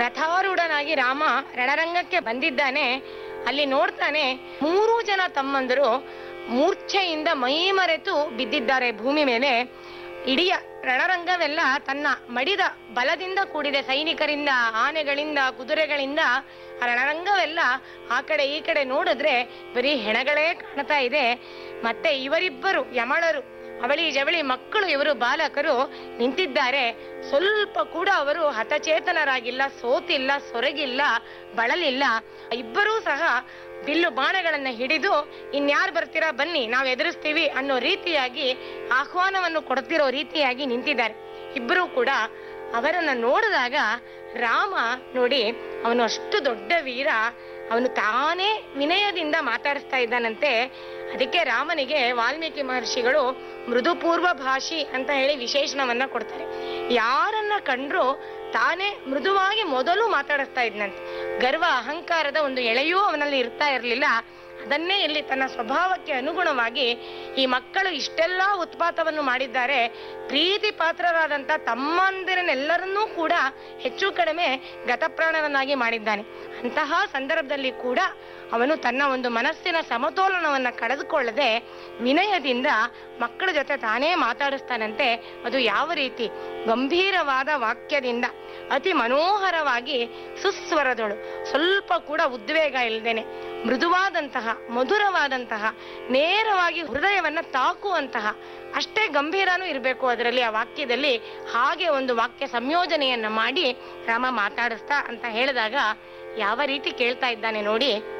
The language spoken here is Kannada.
ರಥಾರೂಢನಾಗಿ ರಾಮ ರಣರಂಗಕ್ಕೆ ಬಂದಿದ್ದಾನೆ ಅಲ್ಲಿ ನೋಡ್ತಾನೆ ಮೂರು ಜನ ತಮ್ಮಂದರು ಮೂರ್ಛೆಯಿಂದ ಮೈ ಮರೆತು ಬಿದ್ದಿದ್ದಾರೆ ಭೂಮಿ ಮೇಲೆ ಇಡೀ ರಣರಂಗವೆಲ್ಲ ತನ್ನ ಮಡಿದ ಬಲದಿಂದ ಕೂಡಿದೆ ಸೈನಿಕರಿಂದ ಆನೆಗಳಿಂದ ಕುದುರೆಗಳಿಂದ ಆ ರಣರಂಗವೆಲ್ಲ ಆ ಕಡೆ ಈ ಕಡೆ ನೋಡಿದ್ರೆ ಬರೀ ಹೆಣಗಳೇ ಕಾಣ್ತಾ ಇದೆ ಮತ್ತೆ ಇವರಿಬ್ಬರು ಯಮಳರು ಅವಳಿ ಜವಳಿ ಮಕ್ಕಳು ಇವರು ಬಾಲಕರು ನಿಂತಿದ್ದಾರೆ ಸ್ವಲ್ಪ ಕೂಡ ಅವರು ಹತಚೇತನರಾಗಿಲ್ಲ ಸೋತಿಲ್ಲ ಸೊರಗಿಲ್ಲ ಬಳಲಿಲ್ಲ ಇಬ್ಬರೂ ಸಹ ಬಿಲ್ಲು ಬಾಣಗಳನ್ನ ಹಿಡಿದು ಇನ್ಯಾರು ಬರ್ತೀರಾ ಬನ್ನಿ ನಾವು ಎದುರಿಸ್ತೀವಿ ಅನ್ನೋ ರೀತಿಯಾಗಿ ಆಹ್ವಾನವನ್ನು ಕೊಡ್ತಿರೋ ರೀತಿಯಾಗಿ ನಿಂತಿದ್ದಾರೆ ಇಬ್ಬರೂ ಕೂಡ ಅವರನ್ನ ನೋಡಿದಾಗ ರಾಮ ನೋಡಿ ಅವನು ಅಷ್ಟು ದೊಡ್ಡ ವೀರ ಅವನು ತಾನೇ ವಿನಯದಿಂದ ಮಾತಾಡಿಸ್ತಾ ಇದ್ದಾನಂತೆ ಅದಕ್ಕೆ ರಾಮನಿಗೆ ವಾಲ್ಮೀಕಿ ಮಹರ್ಷಿಗಳು ಮೃದುಪೂರ್ವ ಭಾಷಿ ಅಂತ ಹೇಳಿ ವಿಶೇಷಣವನ್ನ ಕೊಡ್ತಾರೆ ಯಾರನ್ನ ಕಂಡ್ರು ತಾನೇ ಮೃದುವಾಗಿ ಮೊದಲು ಮಾತಾಡಿಸ್ತಾ ಇದ್ನಂತೆ ಗರ್ವ ಅಹಂಕಾರದ ಒಂದು ಎಳೆಯೂ ಅವನಲ್ಲಿ ಇರ್ತಾ ಇರಲಿಲ್ಲ ಅದನ್ನೇ ಇಲ್ಲಿ ತನ್ನ ಸ್ವಭಾವಕ್ಕೆ ಅನುಗುಣವಾಗಿ ಈ ಮಕ್ಕಳು ಇಷ್ಟೆಲ್ಲ ಉತ್ಪಾತವನ್ನು ಮಾಡಿದ್ದಾರೆ ಪ್ರೀತಿ ಪಾತ್ರರಾದಂತ ತಮ್ಮಂದಿರನ್ನೆಲ್ಲರನ್ನೂ ಕೂಡ ಹೆಚ್ಚು ಕಡಿಮೆ ಗತಪ್ರಾಣರನ್ನಾಗಿ ಮಾಡಿದ್ದಾನೆ ಅಂತಹ ಸಂದರ್ಭದಲ್ಲಿ ಕೂಡ ಅವನು ತನ್ನ ಒಂದು ಮನಸ್ಸಿನ ಸಮತೋಲನವನ್ನ ಕಳೆದುಕೊಳ್ಳದೆ ವಿನಯದಿಂದ ಮಕ್ಕಳ ಜೊತೆ ತಾನೇ ಮಾತಾಡಿಸ್ತಾನಂತೆ ಅದು ಯಾವ ರೀತಿ ಗಂಭೀರವಾದ ವಾಕ್ಯದಿಂದ ಅತಿ ಮನೋಹರವಾಗಿ ಸುಸ್ವರದಳು ಸ್ವಲ್ಪ ಕೂಡ ಉದ್ವೇಗ ಇಲ್ಲದೇನೆ ಮೃದುವಾದಂತಹ ಮಧುರವಾದಂತಹ ನೇರವಾಗಿ ಹೃದಯವನ್ನ ತಾಕುವಂತಹ ಅಷ್ಟೇ ಗಂಭೀರನೂ ಇರಬೇಕು ಅದರಲ್ಲಿ ಆ ವಾಕ್ಯದಲ್ಲಿ ಹಾಗೆ ಒಂದು ವಾಕ್ಯ ಸಂಯೋಜನೆಯನ್ನ ಮಾಡಿ ರಾಮ ಮಾತಾಡಿಸ್ತಾ ಅಂತ ಹೇಳಿದಾಗ ಯಾವ ರೀತಿ ಕೇಳ್ತಾ ಇದ್ದಾನೆ ನೋಡಿ